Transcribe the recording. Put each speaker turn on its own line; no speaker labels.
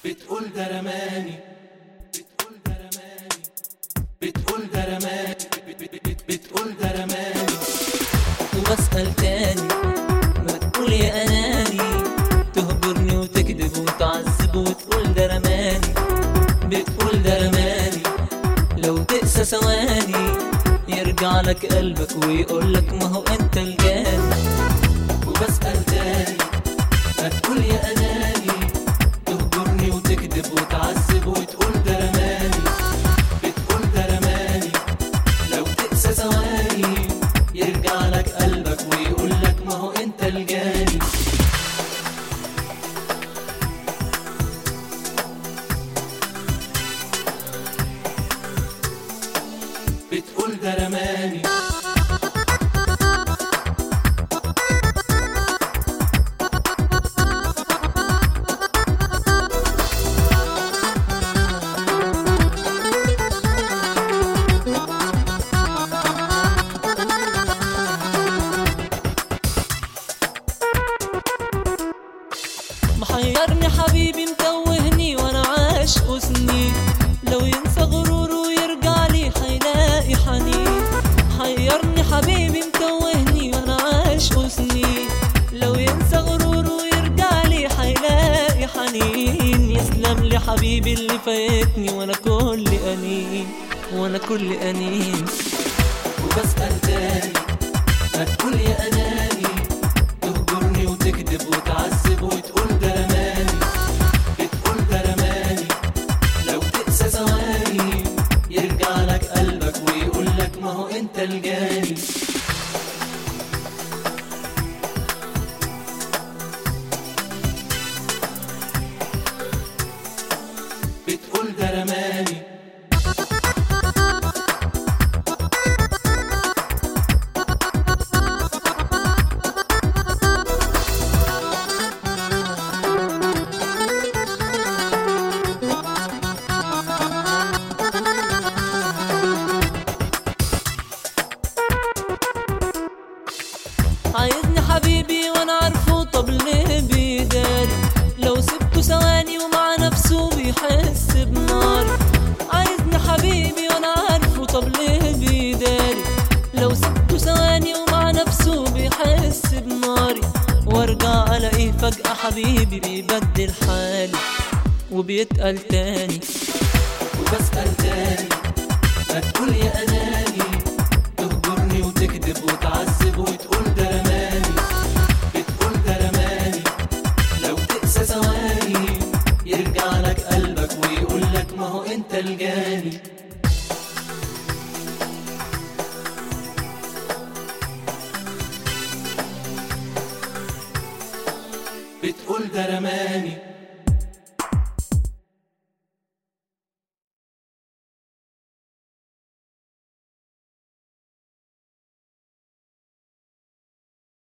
بتقول ده رماني بتقول ده رماني بتقول ده رماني بتقول ده رماني
وبسأل تاني ما تقول يا أناني تهجرني وتكذب وتعذب وتقول ده رماني بتقول ده رماني لو تقسى ثواني يرجع لك قلبك ويقول لك ما هو انت الجاني
وبسأل تاني ما تقول يا أناني تهجرني وتكذب وتعذب وتقول ده رماني بتقول ده رماني لو تقسى ثواني يرجع لك قلبك ويقول لك ما هو انت الجاني بتقول ده رماني
محيرني حبيبي متوهني وانا عاشق سنين لو ينسى غروره ويرجع لي حيلاقي حنين حيرني حبيبي متوهني وانا عاشق سنين لو ينسى غروره ويرجع لي حيلاقي حنين يسلم لي حبيبي اللي فايتني وانا كل انين وانا كل انين
وبسأل تاني ما تقول يا أناني تهجرني وتكذب وتعذب وتقول ده رماني بتقول ده رماني لو تقسى ثواني يرجع لك قلبك ويقول لك ما هو انت الجاني بتقول ده رماني
عايزني حبيبي وانا عارفه طب ليه بيداري لو سبته ثواني ومع نفسه بيحس بناري عايزني حبيبي وانا عارفه طب ليه بيداري لو سبته ثواني ومع نفسه بيحس بناري وارجع الاقيه فجأة حبيبي بيبدل حالي وبيتقل تاني
وبسأل تاني ما تقول يا أناني تهجرني وتكذب وتعذب وتقول ده رماني بتقول ده رماني لو تقسى ثواني يرجع لك قلبك ويقول لك ما هو انت الجاني بتقول ده رماني